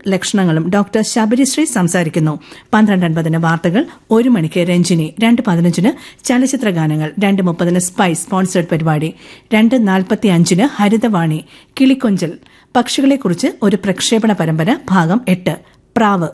ലക്ഷണങ്ങളും ഡോക്ടർ ശബരിശ്രീ സംസാരിക്കുന്നു പന്ത്രണ്ട് അൻപതിന് വാർത്തകൾ ഒരു മണിക്ക് രഞ്ജിനി രണ്ട് പതിനഞ്ചിന് ചലച്ചിത്ര ഗാനങ്ങൾ രണ്ട് മുപ്പതിന് സ്പൈസ് സ്പോൺസേഡ് പരിപാടി രണ്ട് നാൽപ്പത്തി അഞ്ചിന് ഹരിതവാണി കിളിക്കൊഞ്ചൽ പക്ഷികളെക്കുറിച്ച് ഒരു പ്രക്ഷേപണ പരമ്പര ഭാഗം എട്ട് പ്രാവ്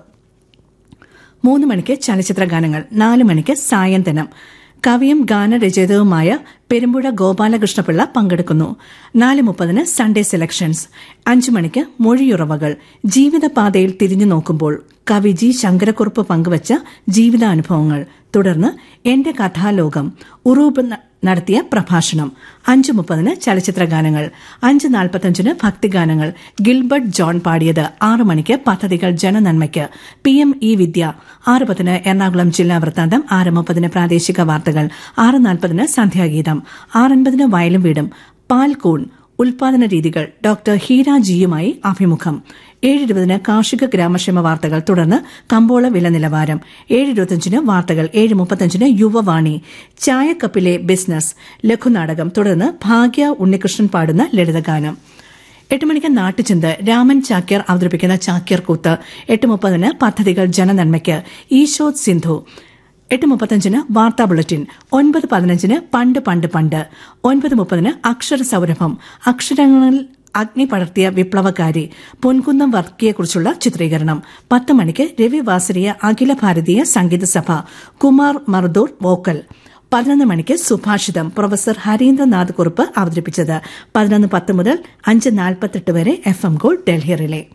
മൂന്ന് മണിക്ക് ചലച്ചിത്ര ഗാനങ്ങൾ നാല് മണിക്ക് സായന്തനം കവിയും ഗാനരചയിതാവുമായ പെരുമ്പുഴ ഗോപാലകൃഷ്ണപിള്ള പങ്കെടുക്കുന്നു നാല് മുപ്പതിന് സൺഡേ സെലക്ഷൻസ് അഞ്ചു മണിക്ക് മൊഴിയുറവകൾ ജീവിതപാതയിൽ തിരിഞ്ഞു നോക്കുമ്പോൾ കവി ജി ശങ്കരക്കുറുപ്പ് പങ്കുവച്ച ജീവിതാനുഭവങ്ങൾ തുടർന്ന് എന്റെ കഥാലോകം ഉറൂബ് നടത്തിയ പ്രഭാഷണം അഞ്ചു മുപ്പതിന് ചലച്ചിത്ര ഗാനങ്ങൾ അഞ്ച് നാൽപ്പത്തഞ്ചിന് ഭക്തിഗാനങ്ങൾ ഗിൽബർട്ട് ജോൺ പാടിയത് ആറ് മണിക്ക് പദ്ധതികൾ ജനനന്മയ്ക്ക് പി എം ഇ വിദ്യ ആറ് പത്തിന് എറണാകുളം ജില്ലാ വൃത്താന്തം ആറ് മുപ്പതിന് പ്രാദേശിക വാർത്തകൾ ആറ് നാൽപ്പതിന് സന്ധ്യാഗീതം ആറൻപതിന് വയലും വീടും പാൽക്കൂൺ ഉൽപാദന രീതികൾ ഡോക്ടർ ഹീര ജിയുമായി അഭിമുഖം ഏഴ് ഇരുപതിന് കാർഷിക ഗ്രാമക്ഷേമ വാർത്തകൾ തുടർന്ന് കമ്പോള വില നിലവാരം ഏഴ് ഇരുപത്തിയഞ്ചിന് വാർത്തകൾ ഏഴ് മുപ്പത്തഞ്ചിന് യുവവാണി ചായക്കപ്പിലെ ബിസിനസ് ലഘുനാടകം തുടർന്ന് ഭാഗ്യ ഉണ്ണികൃഷ്ണൻ പാടുന്ന ലളിതഗാനം എട്ട് മണിക്ക് നാട്ടുചിന്ത് രാമൻ ചാക്യാർ അവതരിപ്പിക്കുന്ന ചാക്യാർ കൂത്ത് എട്ട് മുപ്പതിന് പദ്ധതികൾ ജനനന്മയ്ക്ക് ഈശോത് സിന്ധു എട്ട് മുപ്പത്തഞ്ചിന് വാർത്താ ബുള്ളറ്റിൻ ഒൻപത് പതിനഞ്ചിന് പണ്ട് പണ്ട് പണ്ട് ഒൻപത് മുപ്പതിന് അക്ഷര സൗരഭം അക്ഷരങ്ങളിൽ അഗ്നി പടർത്തിയ വിപ്ലവകാരി പൊൻകുന്നം വർക്കിയെക്കുറിച്ചുള്ള ചിത്രീകരണം പത്ത് മണിക്ക് രവി വാസരിയ അഖില ഭാരതീയ സംഗീത സഭ കുമാർ മർദൂർ വോക്കൽ പതിനൊന്ന് മണിക്ക് സുഭാഷിതം പ്രൊഫസർ ഹരീന്ദ്രനാഥ് കുറുപ്പ് അവതരിപ്പിച്ചത് പതിനൊന്ന് പത്ത് മുതൽ അഞ്ച് നാൽപ്പത്തെട്ട് വരെ F M gold Delhi relay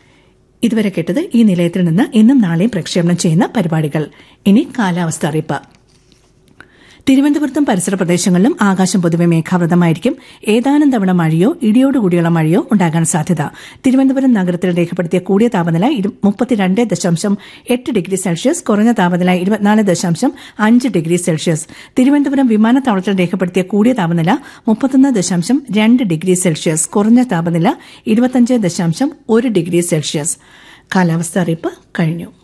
ഇതുവരെ കേട്ടത് ഈ നിലയത്തിൽ നിന്ന് ഇന്നും നാളെയും പ്രക്ഷേപണം ചെയ്യുന്ന പരിപാടികൾ ഇനി കാലാവസ്ഥ അറിയിപ്പ് തിരുവനന്തപുരത്തും പരിസര പ്രദേശങ്ങളിലും ആകാശം പൊതുവെ മേഘാവൃതമായിരിക്കും ഏതാനും തവണ മഴയോ ഇടിയോടുകൂടിയുള്ള മഴയോ ഉണ്ടാകാൻ സാധ്യത തിരുവനന്തപുരം നഗരത്തിൽ രേഖപ്പെടുത്തിയ കൂടിയ താപനില മുപ്പത്തിരണ്ട് ദശാംശം എട്ട് ഡിഗ്രി സെൽഷ്യസ് കുറഞ്ഞ താപനില ഇരുപത്തിനാല് ദശാംശം അഞ്ച് ഡിഗ്രി സെൽഷ്യസ് തിരുവനന്തപുരം വിമാനത്താവളത്തിൽ രേഖപ്പെടുത്തിയ കൂടിയ താപനില മുപ്പത്തൊന്ന് ദശാംശം രണ്ട് ഡിഗ്രി സെൽഷ്യസ് കുറഞ്ഞ താപനില ഇരുപത്തിയഞ്ച് ദശാംശം ഒരു ഡിഗ്രി സെൽഷ്യസ് കാലാവസ്ഥ അറിയിപ്പ് കഴിഞ്ഞു